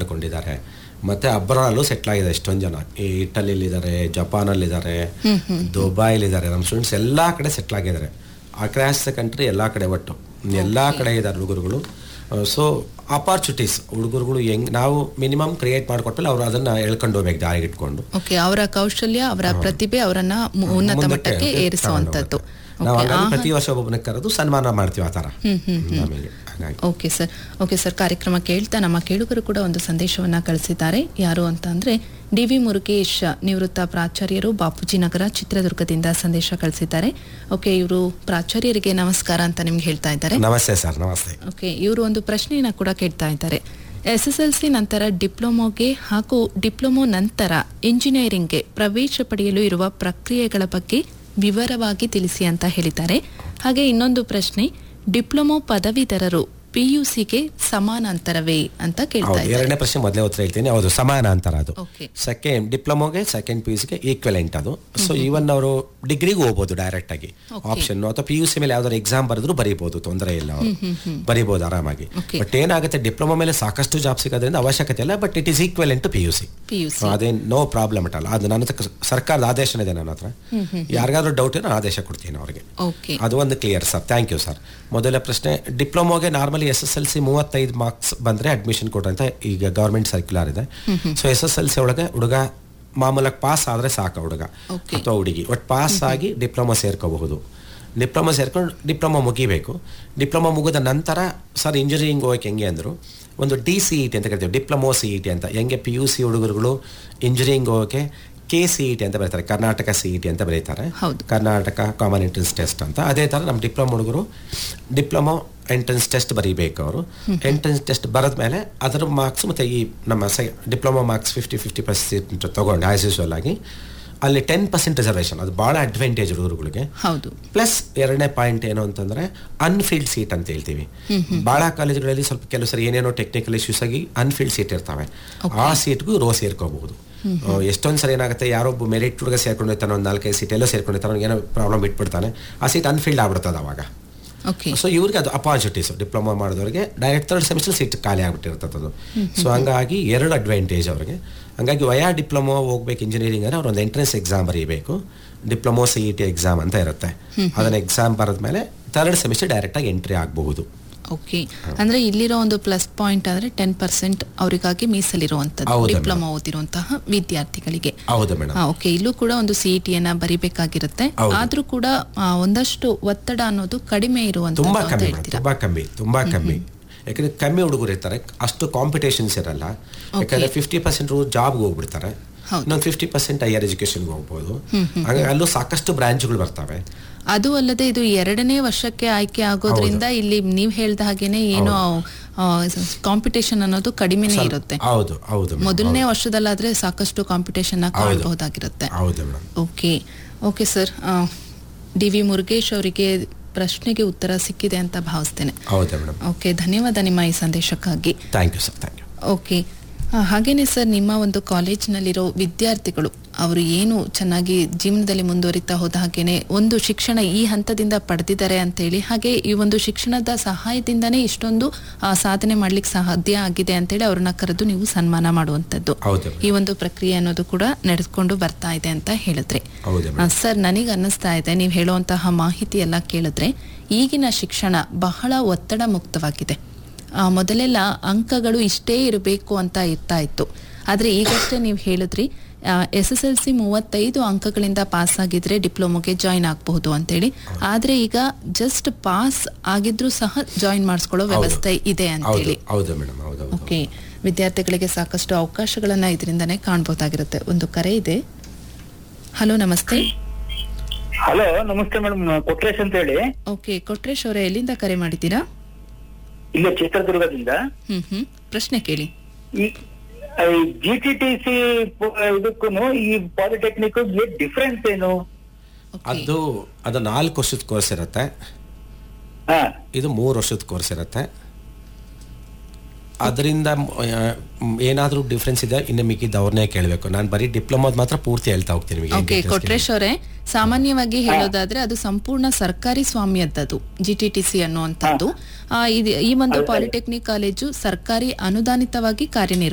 ಮಾಡ್ಕೊಂಡಿದ್ದಾರೆ ಮತ್ತೆ ಅಬ್ರಾಲಲ್ಲೂ ಸೆಟ್ಲ್ ಆಗಿದೆ ಎಷ್ಟೊಂದು ಜನ ಈ ಇಟಲಿಲಿದ್ದಾರೆ ಜಪಾನಲ್ಲಿದ್ದಾರೆ ದುಬೈಲಿದ್ದಾರೆ ನಮ್ಮ ಸ್ಟೂಡೆಂಟ್ಸ್ ಎಲ್ಲ ಕಡೆ ಸೆಟ್ಲ್ ಆಗಿದ್ದಾರೆ ಅಕ್ರಾಸ್ ದ ಕಂಟ್ರಿ ಎಲ್ಲ ಕಡೆ ಒಟ್ಟು ಎಲ್ಲ ಕಡೆ ಇದ್ದಾರೆ ಹುಡುಗರುಗಳು ಸೊ ಅಪಾರ್ಚುನಿಟೀಸ್ ಹುಡುಗರುಗಳು ಹೆಂಗ್ ನಾವು ಮಿನಿಮಮ್ ಕ್ರಿಯೇಟ್ ಮಾಡಿಕೊಟ್ಮೇಲೆ ಅವ್ರು ಅದನ್ನ ಎಳ್ಕೊಂಡು ಹೋಗ್ಬೇಕು ದಾರಿಗೆ ಇಟ್ಕೊಂಡು ಓಕೆ ಅವರ ಕೌಶಲ್ಯ ಅವರ ಪ್ರತಿಭೆ ಅವರನ್ನ ಮು- ಉನ್ನತ ಮುಂದಕ್ಕೆ ಮಟ್ಟಕ್ಕೆ ಏರಿಸುವಂತದ್ದು ನಾವು ಹಂಗಾಗಿ ಪ್ರತಿ ವರ್ಷ ಒಬ್ಬೊಬ್ಬನ ಕರೆದು ಸನ್ಮಾನ ಮಾಡ್ತೀವಿ ಆ ಥರ ನಮಗೆ ಹಾಗಾಗಿ ಓಕೆ ಸರ್ ಓಕೆ ಸರ್ ಕಾರ್ಯಕ್ರಮ ಕೇಳ್ತಾ ನಮ್ಮ ಕೇಳುಗರು ಕೂಡ ಒಂದು ಸಂದೇಶವನ್ನ ಕಳಿಸಿದ್ದಾರೆ ಯಾರು ಅಂತ ಅಂದ್ರೆ ಡಿ ವಿ ಮುರುಗೇಶ್ ನಿವೃತ್ತ ಪ್ರಾಚಾರ್ಯರು ಬಾಪೂಜಿ ನಗರ ಚಿತ್ರದುರ್ಗದಿಂದ ಸಂದೇಶ ಕಳಿಸಿದ್ದಾರೆ ಓಕೆ ಇವರು ಪ್ರಾಚಾರ್ಯರಿಗೆ ನಮಸ್ಕಾರ ಅಂತ ನಿಮ್ಗೆ ಹೇಳ್ತಾ ಇದ್ದಾರೆ ನಮಸ್ತೆ ಸರ್ ನಮಸ್ತೆ ಓಕೆ ಇವರು ಒಂದು ಪ್ರಶ್ನೆಯನ್ನ ಕೂಡ ಕೇಳ್ತಾ ಇದ್ದಾರೆ ಎಸ್ ಎಸ್ ಎಲ್ ಸಿ ನಂತರ ಡಿಪ್ಲೊಮೊಗೆ ಹಾಗೂ ಡಿಪ್ಲೊಮೊ ನಂತರ ಇಂಜಿನಿಯರಿಂಗ್ಗೆ ಪ್ರವೇಶ ಪಡೆಯಲು ಇರುವ ಪ್ರಕ್ರಿಯೆಗಳ ಬಗ್ಗೆ ವಿವರವಾಗಿ ತಿಳಿಸಿ ಅಂತ ಹೇಳಿದ್ದಾರೆ ಹಾಗೆ ಇನ್ನೊಂದು ಪ್ರಶ್ನೆ ಡಿಪ್ಲೊಮೊ ಪದವೀಧರರು ಪಿಯುಸಿಗೆ ಸಮಾನಾಂತರವೇ ಅಂತ ಕೇಳ್ತಾ ಹೌದು ಇದ್ದಾರೆ ಎರಡನೇ ಪ್ರಶ್ನೆ ಮೊದಲೇ ಉತ್ತರ ಹೇಳ್ತೀನಿ ಹೌದು ಸಮಾನಾಂತರ ಅದು ಓಕೆ ಸೆಕೆಂಡ್ ಡಿಪ್ಲೊಮೊಗೆ ಸೆಕೆಂಡ್ ಪಿ ಯು ಸಿಗೆ ಈಕ್ವಲೆಂಟ್ ಅದು ಸೊ ಈವನ್ ಅವರು ಡಿಗ್ರಿಗೂ ಹೋಗ್ಬೋದು ಡೈರೆಕ್ಟ್ ಆಗಿ ಆಪ್ಷನ್ ಅಥವಾ ಪಿ ಯು ಸಿ ಮೇಲೆ ಯಾವ್ದಾದ್ರು ಎಕ್ಸಾಮ್ ಬರೆದ್ರು ಬರೀಬಹುದು ತೊಂದರೆ ಇಲ್ಲ ಅವರು ಬರೀಬಹುದು ಆರಾಮಾಗಿ Okay. ಬಟ್ ಏನಾಗುತ್ತೆ ಡಿಪ್ಲೊಮಾ ಮೇಲೆ ಸಾಕಷ್ಟು ಜಾಬ್ ಸಿಗೋದ್ರಿಂದ ಅವಶ್ಯಕತೆ ಇಲ್ಲ but it is equivalent to P U C PUC ಅದೇನು ನೋ ಪ್ರಾಬ್ಲಮ್ ಅಟ್ ಅಲ್ಲ ಅದು ನನ್ನ ಹತ್ರ ಸರ್ಕಾರದ ಆದೇಶ ಇದೆ ನನ್ನ ಹತ್ರ ಯಾರಿಗಾದ್ರೂ ಡೌಟ್ ಏನೋ ಆದೇಶ ಕೊಡ್ತೀನಿ ಅವ್ರಿಗೆ ಓಕೆ ಅದು ಒಂದು clear sir thank you sir ಮೊದಲ ಪ್ರಶ್ನೆ ಡಿಪ್ಲೊಮೊಗೆ normally S S L C ಮೂವತ್ತೈದು ಮಾರ್ಕ್ಸ್ ಬಂದರೆ ಅಡ್ಮಿಷನ್ ಕೊಡ್ರಿ ಅಂತ ಈಗ ಗೌರ್ಮೆಂಟ್ ಸರ್ಕ್ಯುಲರ್ ಇದೆ so S S L C ಒಳಗೆ ಹುಡುಗ ಮಾಮೂಲಾಗಿ ಪಾಸ್ ಆದರೆ ಸಾಕು ಹುಡುಗ Okay. ಅಥವಾ ಹುಡುಗಿ ಒಟ್ಟು ಪಾಸ್ ಆಗಿ ಡಿಪ್ಲೊಮಾ ಸೇರ್ಕೋಬಹುದು ಡಿಪ್ಲೊಮಾ ಸೇರ್ಕೊಂಡು ಡಿಪ್ಲೊಮಾ ಮುಗಿಬೇಕು ಡಿಪ್ಲೊಮಾ ಮುಗಿದ ನಂತರ ಸರ್ ಇಂಜಿನಿಯರಿಂಗ್ ಹೋಗಕ್ಕೆ ಹೆಂಗೆ ಅಂದರು ಒಂದು ಡಿ ಸಿ ಇ ಟಿ ಅಂತ ಕರಿತೀವಿ ಡಿಪ್ಲೊಮೋ ಸಿ ಇ ಟಿ ಅಂತ ಹೆಂಗೆ ಪಿ ಯು ಸಿ ಹುಡುಗರುಗಳು ಇಂಜಿನಿಯರಿಂಗ್ ಹೋಗೋಕ್ಕೆ ಕೆ ಸಿ ಇ ಟಿ ಅಂತ ಬರೀತಾರೆ ಕರ್ನಾಟಕ ಸಿ ಇ ಟಿ ಅಂತ ಬರೀತಾರೆ ಹೌದು. ಕರ್ನಾಟಕ ಕಾಮನ್ ಎಂಟ್ರೆನ್ಸ್ ಟೆಸ್ಟ್ ಅಂತ ಅದೇ ಥರ ನಮ್ಮ ಡಿಪ್ಲೊಮಾ ಹುಡುಗರು ಡಿಪ್ಲೊಮಾ ಎಂಟ್ರೆನ್ಸ್ ಟೆಸ್ಟ್ ಬರೀಬೇಕು ಅವರು ಎಂಟ್ರೆನ್ಸ್ ಟೆಸ್ಟ್ ಬರೆದ ಮೇಲೆ ಅದರ ಮಾರ್ಕ್ಸ್ ಮತ್ತು ಈ ನಮ್ಮ ಸೈ diploma marks fifty fifty percent ತೊಗೊಂಡು ಆ್ಯಸ್ ಯೂಸ್ವಲ್ ಆಗಿ ಅಲ್ಲಿ ಟೆನ್ ಪರ್ಸೆಂಟ್ ರಿಸರ್ವೇಷನ್ ಅದು ಭಾಳ ಅಡ್ವಾಂಟೇಜ್ ಹುಡುಗರುಗಳಿಗೆ ಹೌದು ಪ್ಲಸ್ ಎರಡನೇ ಪಾಯಿಂಟ್ ಏನು ಅಂತಂದ್ರೆ ಅನ್ಫೀಲ್ಡ್ ಸೀಟ್ ಅಂತ ಹೇಳ್ತೀವಿ ಬಹಳ ಕಾಲೇಜುಗಳಲ್ಲಿ ಸ್ವಲ್ಪ ಕೆಲವು ಸರಿ ಏನೇನೋ ಟೆಕ್ನಿಕಲ್ ಇಶ್ಯೂಸ್ ಆಗಿ ಅನ್ಫೀಲ್ಡ್ ಸೀಟ್ ಇರ್ತವೆ ಆ ಸೀಟ್ಗೂ ರೋ ಸೇರ್ಕೋಬಹುದು ಎಷ್ಟೊಂದು ಸರಿ ಏನಾಗುತ್ತೆ ಯಾರೊಬ್ಬ ಮೆರಿಟ್ ಹುಡುಗ ಸೇರ್ಕೊಂಡಿರ್ತಾನೆ ಒಂದು ನಾಲ್ಕೈದು ಸೀಟ್ ಎಲ್ಲೋ ಸೇರ್ಕೊಂಡಿರ್ತಾನೆ ಅವ್ನಿಗೆ ಏನೋ ಪ್ರಾಬ್ಲಮ್ ಬಿಟ್ಬಿಡ್ತಾನೆ ಆ ಸೀಟ್ ಅನ್ಫೀಲ್ಡ್ ಆಗ್ಬಿಡ್ತದೆ ಅವಾಗ ಓಕೆ ಸೊ ಇವ್ರಿಗೆ ಅದು ಅಪಾರ್ಚುನಿಟೀಸ್ ಡಿಪ್ಲೊಮಾ ಮಾಡಿದವ್ರಿಗೆ ಡೈರೆಕ್ಟ್ ಥರ್ಡ್ ಸೆಮಿಸ್ಟರ್ ಸೀಟ್ ಖಾಲಿ ಆಗ್ಬಿಟ್ಟಿರ್ತದೆ ಅದು ಸೊ ಹಂಗಾಗಿ ಎರಡು ಅಡ್ವಾಂಟೇಜ್ ಅವ್ರಿಗೆ ಹಂಗಾಗಿ ವಯಾ ಡಿಪ್ಲೊಮಾ ಹೋಗ್ಬೇಕು ಇಂಜಿನಿಯರಿಂಗ್ ಅಂದರೆ ಅವ್ರು ಒಂದು ಎಂಟ್ರೆನ್ಸ್ ಎಕ್ಸಾಮ್ ಬರೀಬೇಕು diploma C E T exam ಅಂತ ಇರುತ್ತೆ ಅದನ್ನ ಎಕ್ಸಾಮ್ ಬರೆದ್ಮೇಲೆ ಥರ್ಡ್ ಸೆಮಿಸ್ಟರ್ ಡೈರೆಕ್ಟಾಗಿ ಎಂಟ್ರಿ ಆಗಬಹುದು ಓಕೆ ಅಂದ್ರೆ ಇಲ್ಲಿರೋ ಒಂದು ಪ್ಲಸ್ ಪಾಯಿಂಟ್ ಅಂದ್ರೆ ಟೆನ್ ಪರ್ಸೆಂಟ್ ಅವರಿಗಾಗಿ ಮೀಸಲಿರುವಂತದ್ದು ಹೌದು madam. ಡಿಪ್ಲೊಮಾ ಓದಿರುವಂತಹ ವಿದ್ಯಾರ್ಥಿಗಳಿಗೆ ಹೌದು ಮೇಡಮ್ ಓಕೆ ಇಲ್ಲೂ ಕೂಡ ಒಂದು ಸಿಇಟಿಯನ್ನ ಬರಿಬೇಕಾಗಿರುತ್ತೆ ಹೌದು. ಆದ್ರೂ ಕೂಡ ಆ, ಒಂದಷ್ಟು ಒತ್ತಡ ಅನ್ನೋದು ಕಡಿಮೆ ತುಂಬಾ ಇರುವಂತದ್ದು ಅಂತ ಕಮ್ಮಿ ಮೇಡಮ್ ಹೇಳ್ತೀರಾ ತುಂಬಾ ಕಮ್ಮಿ ತುಂಬಾ ಕಮ್ಮಿ ಯಾಕಂದ್ರೆ ಕಮ್ಮಿ ಹುಡುಗರು ಇರ್ತಾರೆ ಅಷ್ಟು ಕಾಂಪಿಟೇಷನ್ಸ್ ಇರಲ್ಲ ಯಾಕಂದ್ರೆ ಫಿಫ್ಟಿ ಪರ್ಸೆಂಟ್ ಜಾಬ್ಗೆ ಹೋಗ್ಬಿಡ್ತಾರೆ ಹೌದು. ಇನ್ನೊಂದು ಫಿಫ್ಟಿ ಪರ್ಸೆಂಟ್ ಹೈಯರ್ ಎಜುಕೇಶನ್ಗೆ ಹೋಗ್ಬೋದು ಹಾಗಾಗಿ ಅಲ್ಲೂ ಸಾಕಷ್ಟು ಬ್ರಾಂಚ್ಗಳು ಬರ್ತವೆ ಅದು ಅಲ್ಲದೆ ಇದು ಎರಡನೇ ವರ್ಷಕ್ಕೆ ಆಯ್ಕೆ ಆಗೋದ್ರಿಂದ ಇಲ್ಲಿ ನೀವ್ ಹೇಳ್ದ ಹಾಗೇನೆ ಏನೋ ಕಾಂಪಿಟೇಷನ್ ಅನ್ನೋದು ಕಡಿಮೆನೇ ಇರುತ್ತೆ ಹೌದು ಹೌದು madam. ಮೊದಲನೇ ವರ್ಷದಲ್ಲಾದ್ರೆ ಸಾಕಷ್ಟು ಕಾಂಪಿಟೇಷನ್ ಕಾಣಬಹುದಾಗಿರುತ್ತೆ ಹೌದು madam okay okay sir D V Murugesh ಅವರಿಗೆ ಪ್ರಶ್ನೆಗೆ ಉತ್ತರ ಸಿಕ್ಕಿದೆ ಅಂತ ಭಾವಿಸ್ತೇನೆ ಹೌದಾ ಮೇಡಮ್ ಓಕೆ ಧನ್ಯವಾದ ನಿಮ್ಮ ಈ ಸಂದೇಶಕ್ಕಾಗಿ thank you sir thank you okay ಆ, ಹಾಗೇನೆ ಸರ್ ನಿಮ್ಮ ಒಂದು ಕಾಲೇಜಿನಲ್ಲಿರೋ ವಿದ್ಯಾರ್ಥಿಗಳು ಅವರು ಏನು ಚೆನ್ನಾಗಿ ಜೀವನದಲ್ಲಿ ಮುಂದುವರಿತಾ ಹೋದ ಹಾಗೇನೆ ಒಂದು ಶಿಕ್ಷಣ ಈ ಹಂತದಿಂದ ಪಡೆದಿದ್ದಾರೆ ಅಂತೇಳಿ ಹಾಗೆ ಈ ಒಂದು ಶಿಕ್ಷಣದ ಸಹಾಯದಿಂದನೇ ಇಷ್ಟೊಂದು ಆ, ಸಾಧನೆ ಮಾಡ್ಲಿಕ್ಕೆ ಸಾಧ್ಯ ಆಗಿದೆ ಅಂತೇಳಿ ಅವ್ರನ್ನ ಕರೆದು ನೀವು ಸನ್ಮಾನ ಮಾಡುವಂಥದ್ದು ಹೌದು ಈ ಒಂದು ಪ್ರಕ್ರಿಯೆ ಅನ್ನೋದು ಕೂಡ ನಡೆದುಕೊಂಡು ಬರ್ತಾ ಇದೆ ಅಂತ ಹೇಳಿದ್ರಿ ಹೌದು ಆ, ಸರ್ ನನಗೆ ಅನ್ನಿಸ್ತಾ ಇದೆ ನೀವು ಹೇಳುವಂತಹ ಮಾಹಿತಿ ಎಲ್ಲ ಕೇಳಿದ್ರೆ ಈಗಿನ ಶಿಕ್ಷಣ ಬಹಳ ಒತ್ತಡ ಮುಕ್ತವಾಗಿದೆ ಆ, ಮೊದಲೆಲ್ಲ ಅಂಕಗಳು ಇಷ್ಟೇ ಇರಬೇಕು ಅಂತ ಇರ್ತಾ ಇತ್ತು ಆದರೆ ಈಗಷ್ಟೇ ನೀವು ಹೇಳಿದ್ರಿ ಎಸ್ ಎಸ್ ಎಲ್ ಸಿ ಮೂವತ್ತೈದು ಅಂಕಗಳಿಂದ ಪಾಸ್ ಆಗಿದ್ರೆ ಡಿಪ್ಲೊಮೊಗೆ ಜಾಯಿನ್ ಆಗಬಹುದು ಅಂತೇಳಿ ಆದರೆ ಈಗ ಜಸ್ಟ್ ಪಾಸ್ ಆಗಿದ್ರೂ ಸಹ ಜಾಯಿನ್ ಮಾಡಿಸ್ಕೊಳ್ಳೋ ವ್ಯವಸ್ಥೆ ಇದೆ ಹೌದು ಅಂತೇಳಿ ಹೌದು ಮೇಡಮ್ ಹೌದು ಹೌದು ಓಕೆ ವಿದ್ಯಾರ್ಥಿಗಳಿಗೆ ಸಾಕಷ್ಟು ಅವಕಾಶಗಳನ್ನ ಇದರಿಂದನೇ ಕಾಣ್ಬೋದಾಗಿರುತ್ತೆ ಒಂದು ಕರೆ ಇದೆ ಹಲೋ ನಮಸ್ತೆ ಹಲೋ ನಮಸ್ತೆ ಮೇಡಮ್ ಕೊಟ್ರೇಶ್ ಅಂತ ಹೇಳಿ ಓಕೆ ಕೊಟ್ರೇಶ್ ಅವರೇ ಎಲ್ಲಿಂದ ಕರೆ ಮಾಡಿದ್ದೀರಾ ಇಲ್ಲೇ ಚಿತ್ರದುರ್ಗದಿಂದ ಹ್ಮ್ ಹ್ಮ್ ಪ್ರಶ್ನೆ ಕೇಳಿ ಈ ಜಿ ಟಿ ಟಿ ಸಿ ಇದಕ್ಕೂ ಈ ಪಾಲಿಟೆಕ್ನಿಕ್ ಡಿಫ್ರೆನ್ಸ್ ಏನು Okay. ಅದು ಅದು ನಾಲ್ಕು ವರ್ಷದ ಕೋರ್ಸ್ ಇರುತ್ತೆ ಹಾ ಇದು ಮೂರು ವರ್ಷದ ಕೋರ್ಸ್ ಇರುತ್ತೆ ಅದರಿಂದ ಏನಾದರೂ ಡಿಫ್ರೆನ್ಸ್ ಇದೆ ಇನ್ನು ಮಿಕ್ಕಿದ್ದು ಅವ್ರನ್ನೇ ಕೇಳಬೇಕು ನಾನು ಬರೀ ಡಿಪ್ಲೊಮಾದ್ ಮಾತ್ರ ಪೂರ್ತಿ ಹೇಳ್ತಾ ಹೋಗ್ತೀನಿ ನಿಮಗೆ ಓಕೆ ಕೊಟ್ರೇಶ್ ಅವರೇ ಸಾಮಾನ್ಯವಾಗಿ ಹೇಳೋದಾದ್ರೆ ಅದು ಸಂಪೂರ್ಣ ಸರ್ಕಾರಿ ಸ್ವಾಮ್ಯದ್ದದು ಜಿ ಟಿ ಟಿ ಸಿ ಅನ್ನುವಂಥದ್ದು ಆ, ಇದು- ಈ ಒಂದು ಪಾಲಿಟೆಕ್ನಿಕ್ ಕಾಲೇಜು ಸರ್ಕಾರಿ ಅನುದಾನಿತವಾಗಿ ಕಾರ್ಯನಿರ್ವಹಿಸುತ್ತೆ